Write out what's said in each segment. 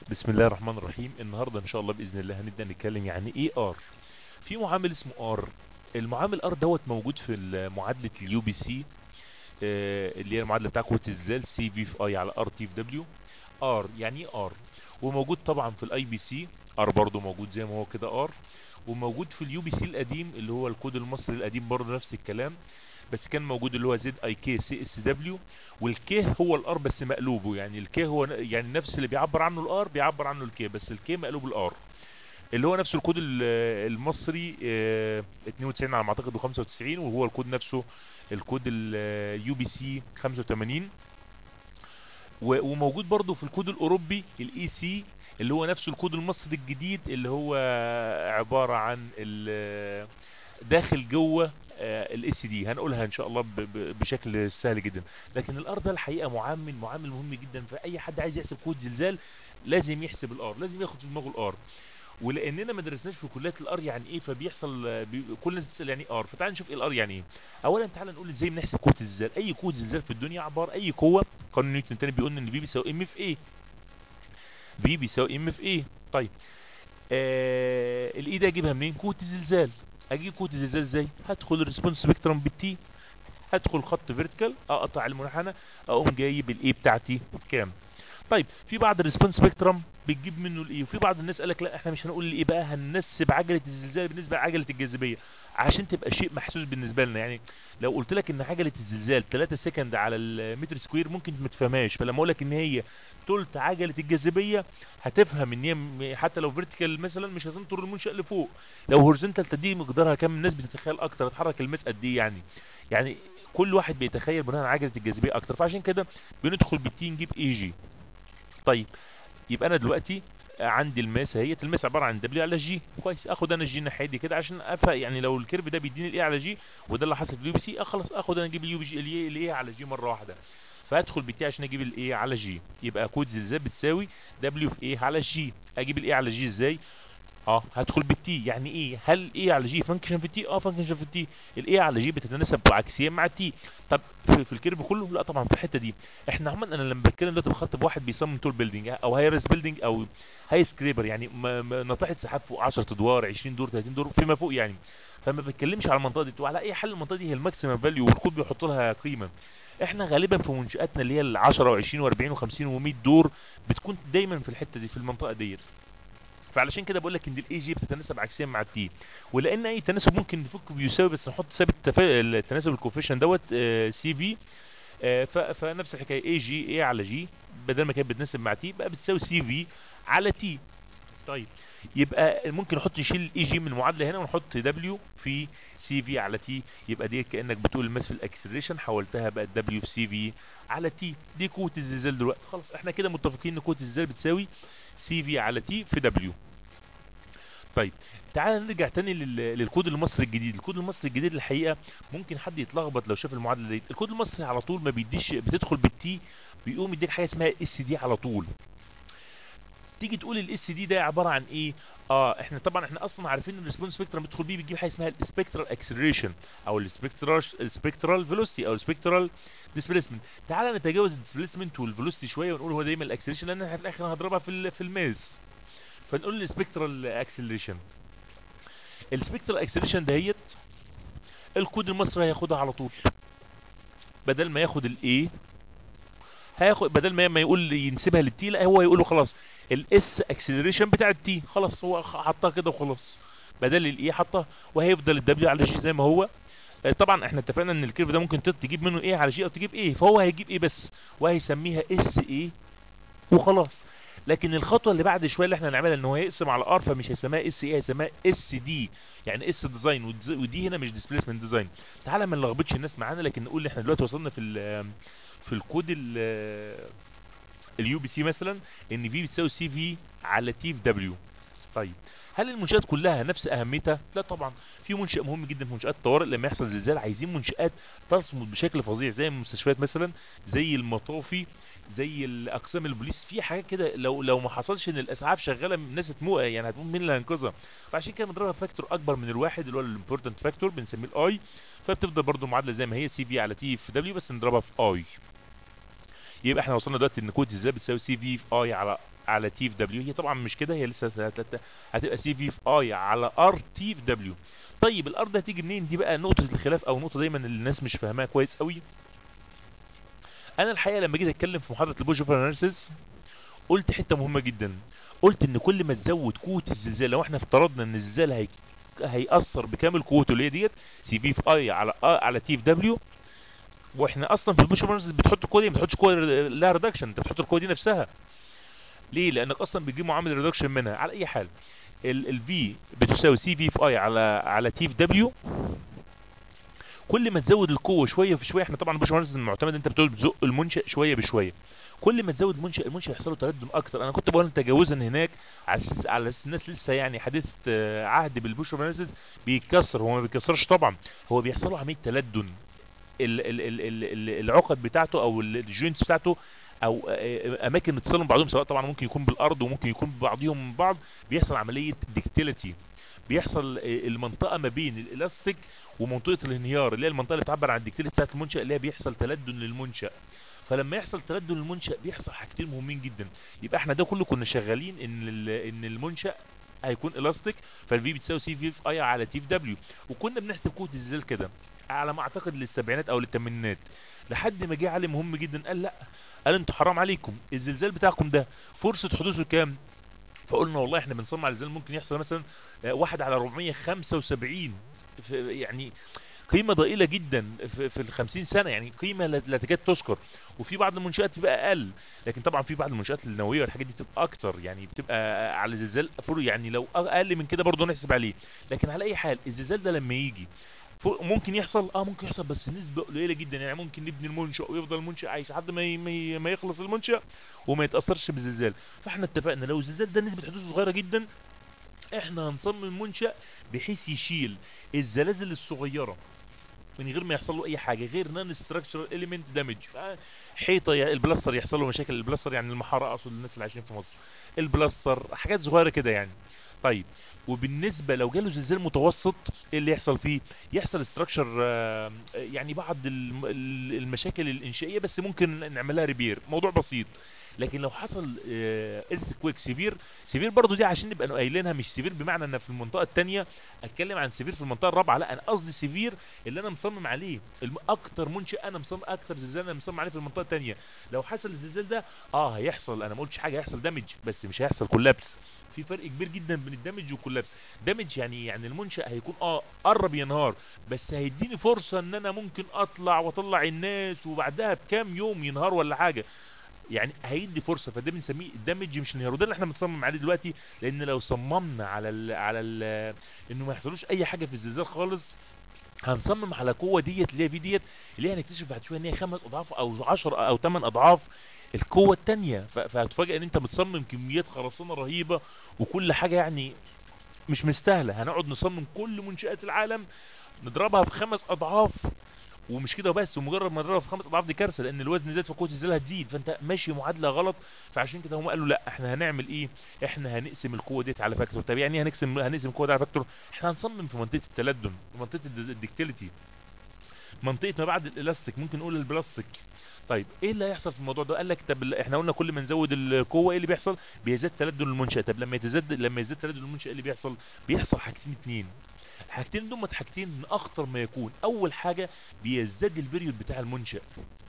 بسم الله الرحمن الرحيم النهارده ان شاء الله باذن الله هنبدا نتكلم يعني ايه ار في معامل اسمه ار المعامل ار دوت موجود في معادله اليو بي سي اللي هي المعادله بتاع قوه الزلزال سي في في اي على ار تي في دبليو ار يعني ايه ار وموجود طبعا في الاي بي سي ار برضه موجود زي ما هو كده ار وموجود في اليو بي سي القديم اللي هو الكود المصري القديم برضه نفس الكلام بس كان موجود اللي هو زد اي كي سي اس دبليو والكي هو الار بس مقلوبه يعني الكي هو يعني نفس اللي بيعبر عنه الار بيعبر عنه الكي بس الكي مقلوب الار اللي هو نفس الكود المصري 92 على ما اعتقد و95 وهو الكود نفسه الكود اليو بي سي 85 وموجود برضه في الكود الاوروبي الاي سي اللي هو نفسه الكود المصري الجديد اللي هو عبارة عن داخل جوه الاس دي هنقولها ان شاء الله بشكل سهل جدا لكن الار ده الحقيقه معامل معامل مهم جدا فاي حد عايز يحسب كود زلزال لازم يحسب الار لازم ياخد في دماغه الار ولاننا ما درسناش في كليات الار يعني ايه فبيحصل بي... كل الناس بتسال يعني ايه ار فتعال نشوف ايه الار يعني ايه اولا تعال نقول ازاي بنحسب قوه الزلزال اي قوه زلزال في الدنيا عباره اي قوه قانون نيوتن الثاني بيقول ان في بيساوي ام في ايه في بيساوي ام في ايه طيب آه الاي ده اجيبها منين قوه الزلزال اجيب قوه الزلزال ازاي هدخل الريسبونس سبيكترم بالتي هدخل خط فيرتيكال اقطع المنحنى اقوم جايب الاي بتاعتي كام طيب في بعض الريسبونس سبيكترم بتجيب منه الاي وفي بعض الناس قال لك لا احنا مش هنقول الايه بقى هننسب عجله الزلزال بالنسبه لعجله الجاذبيه عشان تبقى شيء محسوس بالنسبه لنا يعني لو قلت لك ان عجله الزلزال 3 سكند على المتر سكوير ممكن ما تفهمهاش فلما اقول لك ان هي تلت عجله الجاذبيه هتفهم ان هي حتى لو فيرتيكال مثلا مش هتنطر المنشا لفوق لو هورزنتال تدي مقدارها كام الناس بتتخيل اكتر اتحرك الماس قد ايه يعني يعني كل واحد بيتخيل بناء على عجله الجاذبيه اكتر فعشان كده بندخل بالتي نجيب اي جي طيب يبقى انا دلوقتي عندي الماس اهيت الماس عباره عن دبليو على جي كويس اخد انا الجي الناحيه دي كده عشان افهم يعني لو الكيرف ده بيديني الاي على جي وده اللي حصل في اليو بي سي اخلص اخد انا اجيب اليو بي جي الاي على جي مره واحده فادخل بالتي عشان اجيب الاي على جي يبقى كود زلزال بتساوي دبليو في ايه على جي اجيب الاي على جي ازاي اه هدخل بالتي يعني ايه هل ايه على جي فانكشن في التي اه فانكشن في التي الايه على جي بتتناسب عكسيا مع التي طب في, في الكيرف كله لا طبعا في الحته دي احنا عموما انا لما بتكلم دلوقتي بخاطب واحد بيصمم طول بيلدينج او هاي ريس بيلدينج او هاي سكريبر يعني ناطحه سحاب فوق 10 ادوار 20 دور 30 دور فيما فوق يعني فما بتكلمش على المنطقه دي وعلى اي حل المنطقه دي هي الماكسيمم فاليو والكود بيحط لها قيمه احنا غالبا في منشاتنا اللي هي ال 10 و20 و40 و50 و100 دور بتكون دايما في الحته دي في المنطقه ديت فعلشان كده بقول لك ان الاي جي بتتناسب عكسيا مع التي ولان اي تناسب ممكن نفك بيساوي بس نحط ثابت التناسب الكوفيشن دوت سي في فنفس الحكايه اي جي اي على جي بدل ما كانت بتناسب مع تي بقى بتساوي سي في على تي طيب يبقى ممكن نحط نشيل الاي جي من المعادله هنا ونحط دبليو في سي في على تي يبقى دي كانك بتقول الماس في الاكسلريشن حولتها بقت دبليو في سي في على تي دي قوه الزلزال دلوقتي خلاص احنا كده متفقين ان قوه الزلزال بتساوي سي في على تي في دبليو طيب تعال نرجع تاني للكود المصري الجديد الكود المصري الجديد الحقيقه ممكن حد يتلخبط لو شاف المعادله دي الكود المصري على طول ما بيديش بتدخل بالتي بيقوم يديك حاجه اسمها اس دي على طول تيجي تقول الاس دي ده عباره عن ايه اه احنا طبعا احنا اصلا عارفين ان الريسبونس سبيكترم بيدخل بيه بيجيب حاجه اسمها السبيكترال اكسلريشن او السبيكترال السبيكترال فيلوسيتي او السبيكترال ديسبيسمنت تعالى نتجاوز الديسبيسمنت والفيلوسيتي شويه ونقول هو دايما الاكسلريشن لان احنا في الاخر هضربها في في الماس فنقول السبيكترال اكسلريشن السبيكترال اكسلريشن دهيت الكود المصري هياخدها على طول بدل ما ياخد الاي هياخد بدل ما ما يقول ينسبها للتي لا هو يقول له خلاص الاس اكسلريشن بتاع التي خلاص هو حطها كده وخلاص بدل الاي حطها وهيفضل الدبليو على جي زي ما هو طبعا احنا اتفقنا ان الكيرف ده ممكن تجيب منه ايه على جي او تجيب ايه فهو هيجيب ايه بس وهيسميها اس ايه وخلاص لكن الخطوه اللي بعد شويه اللي احنا هنعملها ان هو هيقسم على ار فمش هيسميها اس ايه هيسميها اس دي يعني اس ديزاين ودي هنا مش ديسبيسمنت ديزاين تعالى ما نلخبطش الناس معانا لكن نقول احنا دلوقتي وصلنا في في الكود اليو بي سي مثلا ان في بتساوي سي في على تي في دبليو طيب هل المنشآت كلها نفس اهميتها؟ لا طبعا في منشأ مهم جدا في منشآت الطوارئ لما يحصل زلزال عايزين منشآت تصمد بشكل فظيع زي المستشفيات مثلا زي المطافي زي الاقسام البوليس في حاجات كده لو لو ما حصلش ان الاسعاف شغاله الناس هتموت يعني هتموت مين اللي هينقذها فعشان كده بنضربها فاكتور اكبر من الواحد اللي هو الامبورتنت فاكتور بنسميه الاي فبتفضل برضو المعادله زي ما هي سي في على تي في دبليو بس نضربها في اي يبقى احنا وصلنا دلوقتي ان كود الزلزال بتساوي سي في في اي على على تي في دبليو هي طبعا مش كده هي لسه هت- هت- هتبقى سي في في اي على ار تي في دبليو طيب الار ده هتيجي منين دي بقى نقطه الخلاف او نقطه دايما اللي الناس مش فاهماها كويس قوي انا الحقيقه لما جيت اتكلم في محاضره البوش اناليسيس قلت حته مهمه جدا قلت ان كل ما تزود قوه الزلزال لو احنا افترضنا ان الزلزال هي هيأثر بكامل قوته اللي هي ديت سي في في اي على آ على تي في دبليو واحنا اصلا في البوش اناليسيس بتحط القوه دي ما بتحطش قوه لها ريدكشن انت بتحط القوه دي نفسها ليه لانك اصلا بتجيب معامل ريدكشن منها على اي حال الفي بتساوي سي في في اي على على تي في دبليو كل ما تزود القوه شويه في شويه احنا طبعا الباشمهندس المعتمد انت بتقول بتزق المنشا شويه بشويه كل ما تزود منشا المنشا يحصل له تردد اكتر انا كنت بقول تجاوزا هناك على اساس على اساس الناس لسه يعني حديث آه، عهد بالبوش اناليسيس بيتكسر هو ما بيتكسرش طبعا هو بيحصل له عمليه تلدن ال- ال- ال- ال- ال- العقد بتاعته او ال- الجوينتس بتاعته او آه، اماكن اتصال من بعضهم سواء طبعا ممكن يكون بالارض وممكن يكون ببعضهم من بعض بيحصل عمليه ديكتيليتي بيحصل آه، المنطقه ما بين الالاستيك ومنطقه الانهيار اللي هي المنطقه اللي بتعبر عن الديكتيليتي بتاعت المنشا اللي هي بيحصل تلدن للمنشا فلما يحصل تلدن للمنشا بيحصل حاجتين مهمين جدا يبقى احنا ده كله كنا شغالين ان ال- ان المنشا هيكون الاستيك فالفي بتساوي سي في في اي على تي في دبليو وكنا بنحسب قوه الزلزال كده على ما اعتقد للسبعينات او للثمانينات لحد ما جه عالم مهم جدا قال لا قال انتوا حرام عليكم الزلزال بتاعكم ده فرصه حدوثه كام فقلنا والله احنا بنصنع الزلزال ممكن يحصل مثلا آه، واحد على 475 في- يعني قيمة ضئيلة جدا في, في الخمسين سنة يعني قيمة لا لا تكاد تذكر وفي بعض المنشآت تبقى أقل لكن طبعا في بعض المنشآت النووية والحاجات دي تبقى أكتر يعني بتبقى على زلزال فور يعني لو أقل من كده برضه نحسب عليه لكن على أي حال الزلزال ده لما يجي فوق- ممكن يحصل اه ممكن يحصل بس نسبة قليلة جدا يعني ممكن نبني المنشأ ويفضل المنشأ عايش لحد ما ي- ما ي- ما يخلص المنشأ وما يتأثرش بالزلزال فاحنا اتفقنا لو الزلزال ده نسبة حدوثه صغيرة جدا احنا هنصمم منشأ بحيث يشيل الزلازل الصغيرة من غير ما يحصل له اي حاجه غير نون ستراكشرال اليمنت دامج حيطه ي- البلاستر يحصل له مشاكل البلاستر يعني المحاره اقصد الناس اللي عايشين في مصر البلاستر حاجات صغيره كده يعني طيب وبالنسبه لو جاله زلزال متوسط ايه اللي يحصل فيه يحصل ستراكشر يعني بعض الم- ال- المشاكل الانشائيه بس ممكن نعملها ريبير موضوع بسيط لكن لو حصل ايرث كويك سيفير سيفير برضو دي عشان نبقى قايلينها مش سيفير بمعنى ان في المنطقه الثانيه اتكلم عن سيفير في المنطقه الرابعه لا انا قصدي سيفير اللي انا مصمم عليه الم- اكتر منشأ انا مصمم اكتر زلزال انا مصمم عليه في المنطقه الثانيه لو حصل الزلزال ده اه هيحصل انا ما قلتش حاجه هيحصل دامج بس مش هيحصل كولابس في فرق كبير جدا بين الدمج والكولابس دامج يعني يعني المنشأ هيكون اه قرب ينهار بس هيديني فرصة ان انا ممكن اطلع واطلع الناس وبعدها بكام يوم ينهار ولا حاجة يعني هيدي فرصة فده بنسميه الدمج مش الانهيار وده اللي احنا بنصمم عليه دلوقتي لان لو صممنا على ال على ال انه ما يحصلوش اي حاجة في الزلزال خالص هنصمم على قوة ديت اللي هي في ديت اللي هي هنكتشف بعد شوية ان هي خمس اضعاف او عشر او ثمان اضعاف القوة التانية ف- فهتفاجئ ان انت بتصمم كميات خرسانة رهيبة وكل حاجة يعني مش مستاهلة هنقعد نصمم كل منشآت العالم نضربها في خمس اضعاف ومش كده بس ومجرد ما نضربها في خمس اضعاف دي كارثه لان الوزن زاد فقوه الزلزال هتزيد فانت ماشي معادله غلط فعشان كده هم قالوا لا احنا هنعمل ايه احنا هنقسم القوه ديت على فاكتور طب يعني ايه هنقسم هنقسم القوه دي على فاكتور احنا هنصمم في منطقه التلدن في منطقه الد- الدكتيليتي منطقه ما بعد الالاستيك ممكن نقول البلاستيك طيب ايه اللي هيحصل في الموضوع ده قال لك طب احنا قلنا كل ما نزود القوه ايه اللي بيحصل بيزداد تلدن المنشأ طب لما يتزاد لما يزداد تلدن المنشأ ايه اللي بيحصل بيحصل حاجتين اتنين الحاجتين دول حاجتين من اخطر ما يكون اول حاجه بيزداد البريود بتاع المنشأ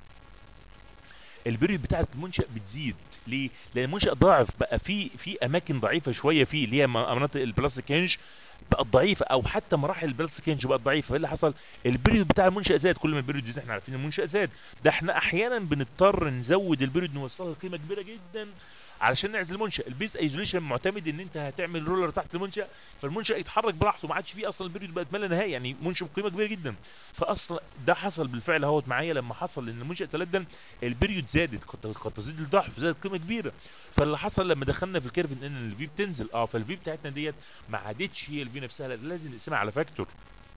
البريود بتاع المنشأ بتزيد ليه لان المنشأ ضعف بقى في في اماكن ضعيفه شويه فيه اللي هي مناطق البلاستيك هنج بقت ضعيفه او حتى مراحل البلاستيك هنج بقت ضعيفه فايه اللي حصل البريود بتاع المنشأ زاد كل ما البريود يزيد احنا عارفين المنشأ زاد ده احنا احيانا بنضطر نزود البريود نوصلها لقيمه كبيره جدا علشان نعزل المنشأ البيز ايزوليشن معتمد ان انت هتعمل رولر تحت المنشأ فالمنشأ يتحرك براحته ما عادش فيه اصلا البريود بقت ما لا نهايه يعني منشأ بقيمه كبيره جدا فاصلا ده حصل بالفعل اهوت معايا لما حصل ان المنشأ تلدن البريود زادت قد قد تزيد الضعف زادت قيمه كبيره فاللي حصل لما دخلنا في الكيرف ان الفي بتنزل اه فالفي بتاعتنا ديت ما عادتش هي الفي نفسها لا، لازم نقسمها على فاكتور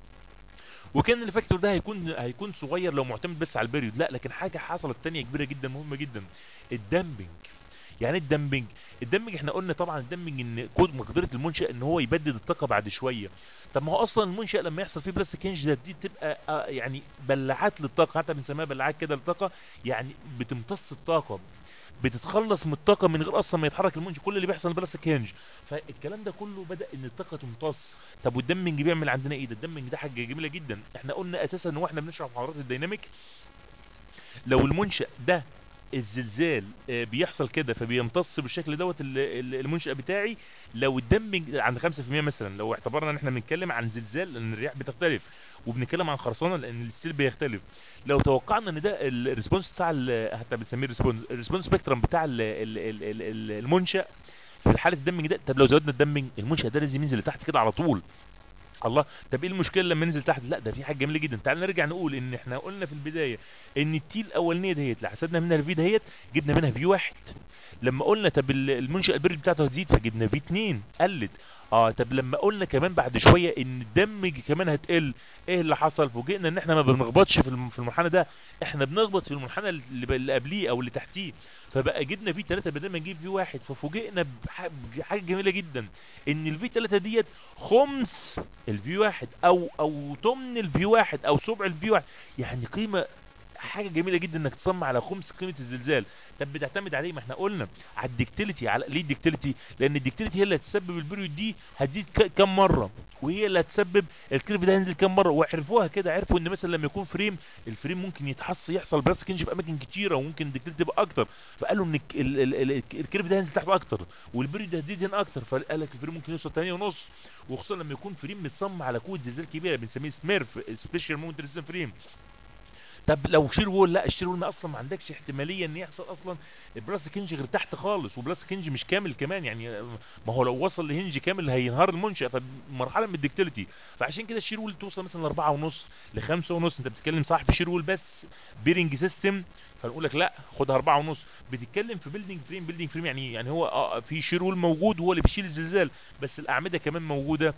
وكان الفاكتور ده هيكون هيكون صغير لو معتمد بس على البريود لا لكن حاجه حصلت تانية كبيره جدا مهمه جدا الدمبنج يعني ايه الدمبنج الدمبنج احنا قلنا طبعا الدمبنج ان كود مقدره المنشا ان هو يبدد الطاقه بعد شويه طب ما هو اصلا المنشا لما يحصل فيه بلاستيك هنج ده دي تبقى آه يعني بلعات للطاقه حتى بنسميها بلعات كده للطاقه يعني بتمتص الطاقه بتتخلص من الطاقه من غير اصلا ما يتحرك المنشأ كل اللي بيحصل البلاستيك هنج فالكلام ده كله بدا ان الطاقه تمتص طب والدمنج بيعمل عندنا ايه ده الدمنج ده حاجه جميله جدا احنا قلنا اساسا واحنا بنشرح محاضرات الديناميك لو المنشأ ده الزلزال آه، بيحصل كده فبيمتص بالشكل دوت ال- ال- المنشأ بتاعي لو الدمج عند 5% مثلا لو اعتبرنا ان احنا بنتكلم عن زلزال لان الرياح بتختلف وبنتكلم عن خرسانه لان الستيل بيختلف لو توقعنا ان ده الريسبونس بتاع ال- حتى بنسميه الريسبونس الريسبونس سبيكترم بتاع ال- ال- ال- ال- ال- المنشأ في حاله الدمج ده طب لو زودنا الدمج المنشأ ده لازم ينزل لتحت كده على طول الله طب ايه المشكله لما ننزل تحت لا ده في حاجه جميله جدا تعال نرجع نقول ان احنا قلنا في البدايه ان التي الاولانيه دهيت اللي حسبنا منها الفي دهيت جبنا منها في واحد لما قلنا طب ال- المنشأ البري بتاعته هتزيد فجبنا في 2 قلت اه طب لما قلنا كمان بعد شويه ان الدمج كمان هتقل ايه اللي حصل فوجئنا ان احنا ما بنخبطش في الم- في المنحنى ده احنا بنخبط في المنحنى اللي ب- اللي قبليه او اللي تحتيه فبقى جبنا في 3 بدل ما نجيب في واحد ففوجئنا بح- بحاجه جميله جدا ان الفي 3 ديت خمس الفي واحد او او تمن الفي واحد او سبع الفي واحد يعني قيمه حاجه جميله جدا انك تصمم على خمس قيمه الزلزال طب بتعتمد عليه ما احنا قلنا على الدكتيليتي على ليه الدكتيليتي لان الدكتيليتي هي اللي هتسبب البريود دي هتزيد ك- كم مره وهي اللي هتسبب الكيرف ده هينزل كم مره وعرفوها كده عرفوا ان مثلا لما يكون فريم الفريم ممكن يتحص يحصل براس كنج في اماكن كتيره وممكن الدكتيليتي تبقى اكتر فقالوا ان الك- ال- ال- ال- الكيرف ده هينزل تحت اكتر والبريود ده هتزيد هنا اكتر فقال لك الفريم ممكن يوصل 8 ونص وخصوصا لما يكون فريم متصمم على قوه زلزال كبيره بنسميه سميرف سبيشال مومنت ريزيستنت فريم طب لو شير وول لا الشير وول ما اصلا ما عندكش احتماليه ان يحصل اصلا البلاستيك هنج غير تحت خالص وبلاستيك هنج مش كامل كمان يعني ما هو لو وصل لهنج كامل هينهار المنشأ فمرحله من الدكتيليتي فعشان كده الشير وول توصل مثلا لأربعة ونص لخمسة ونص انت بتتكلم صح في شير وول بس بيرنج سيستم فنقول لك لا خدها أربعة ونص بتتكلم في بيلدينج فريم بيلدينج فريم يعني يعني هو اه في شير وول موجود هو اللي بيشيل الزلزال بس الاعمده كمان موجوده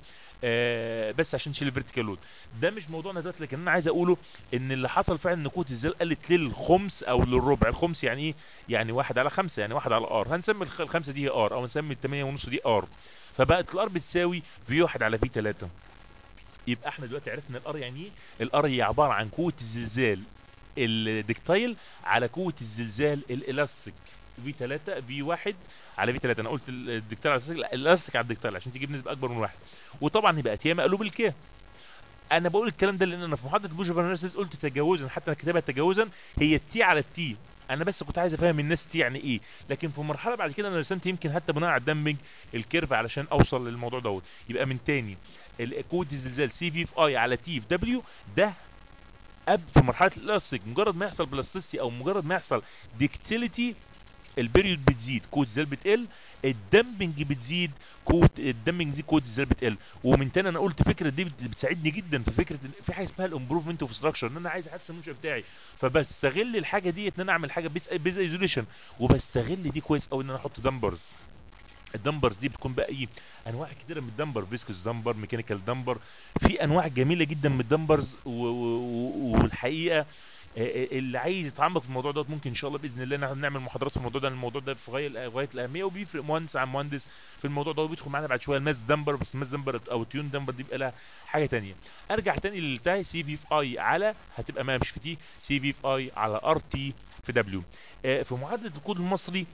آه بس عشان تشيل الفيرتيكال لود ده مش موضوعنا دلوقتي لكن انا عايز اقوله ان اللي حصل فعلا ان قوه الزلزال قلت للخمس او للربع الخمس يعني ايه يعني واحد على خمسة يعني واحد على ار هنسمي الخ- الخمسة دي ار او نسمي التمانية ونص دي ار فبقت الار بتساوي في واحد على في تلاتة يبقى احنا دلوقتي عرفنا الار يعني ايه الار هي عبارة عن قوة الزلزال الدكتايل على قوة الزلزال الالاستيك في 3 في 1 على في 3 انا قلت ال- الدكتايل على الأساس- لا، الالاستيك على الدكتايل عشان تجيب نسبة اكبر من واحد وطبعا يبقى تي مقلوب الكي انا بقول الكلام ده لان انا في محاضره بوش فاناليسيس قلت تجاوزا حتى انا كاتبها تجاوزا هي التي على التي انا بس كنت عايز افهم الناس تي يعني ايه لكن في مرحله بعد كده انا رسمت يمكن حتى بناء على الدمج الكيرف علشان اوصل للموضوع دوت يبقى من تاني ال- قوه الزلزال سي في في اي على تي في دبليو ده اب في مرحله الالاستيك مجرد ما يحصل بلاستيسيتي او مجرد ما يحصل ديكتيليتي البريود بتزيد قوه الزلزال بتقل الدمبنج بتزيد قوه الدمبنج بتزيد قوه الزلزال بتقل ومن تاني انا قلت فكره دي بت- بتساعدني جدا في فكره إن في حاجه اسمها الامبروفمنت اوف ستراكشر ان انا عايز احسن المنشا بتاعي فبستغل الحاجه ديت ان انا اعمل حاجه بيز بيز ايزوليشن وبستغل دي كويس قوي ان انا احط دمبرز الدمبرز دي بتكون بقى ايه انواع كتيره من الدمبر فيسكوس دمبر ميكانيكال دمبر في انواع جميله جدا من الدمبرز و- و- و- والحقيقه آه، آه، اللي عايز يتعمق في الموضوع دوت ممكن ان شاء الله باذن الله نعمل- نعمل محاضرات في الموضوع ده لأن الموضوع ده في غايه غايه الاهميه وبيفرق مهندس عن مهندس في الموضوع ده وبيدخل معانا بعد شويه الماس دمبر بس الماس دمبر او تيون دمبر دي بيبقى لها حاجه تانية ارجع تاني للتاي سي في في اي على هتبقى ما مش في تي سي في في اي على ار تي في دبليو آه، في معادله الكود المصري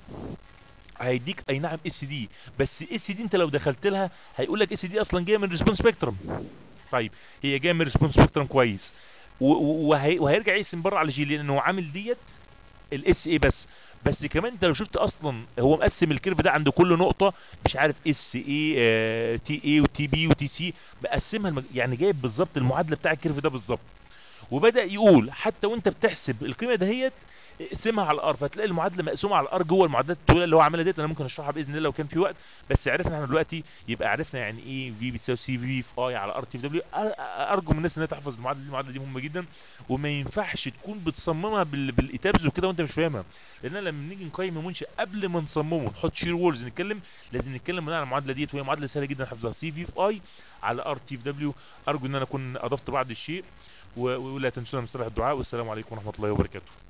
هيديك اي نعم اس دي بس اس دي انت لو دخلت لها هيقول لك اس دي اصلا جايه من ريسبونس سبيكترم طيب هي جايه من ريسبونس سبيكترم كويس و- و- وهي وهيرجع يقسم بره على جي لان هو عامل ديت الاس اي بس بس كمان انت لو شفت اصلا هو مقسم الكيرف ده عند كل نقطه مش عارف اس اي تي اي وتي بي وتي سي مقسمها المج... يعني جايب بالظبط المعادله بتاع الكيرف ده بالظبط وبدا يقول حتى وانت بتحسب القيمه دهيت اقسمها على الار فتلاقي المعادله مقسومه على الار جوه المعادلات الطويله اللي هو عاملها ديت انا ممكن اشرحها باذن الله لو كان في وقت بس عرفنا احنا دلوقتي يبقى عرفنا يعني ايه في بتساوي سي في في اي على ار تي في دبليو ارجو من الناس انها تحفظ المعادله دي المعادله دي مهمه جدا وما ينفعش تكون بتصممها بال... بالايتابز وكده وانت مش فاهمها لان لما نيجي نقيم منشا قبل ما نصممه نحط شير وولز نتكلم لازم نتكلم بناء على المعادله ديت وهي معادله سهله جدا حفظها سي في في اي على ار تي في دبليو ارجو ان انا اكون اضفت بعض الشيء و- ولا تنسونا من صالح الدعاء والسلام عليكم ورحمه الله وبركاته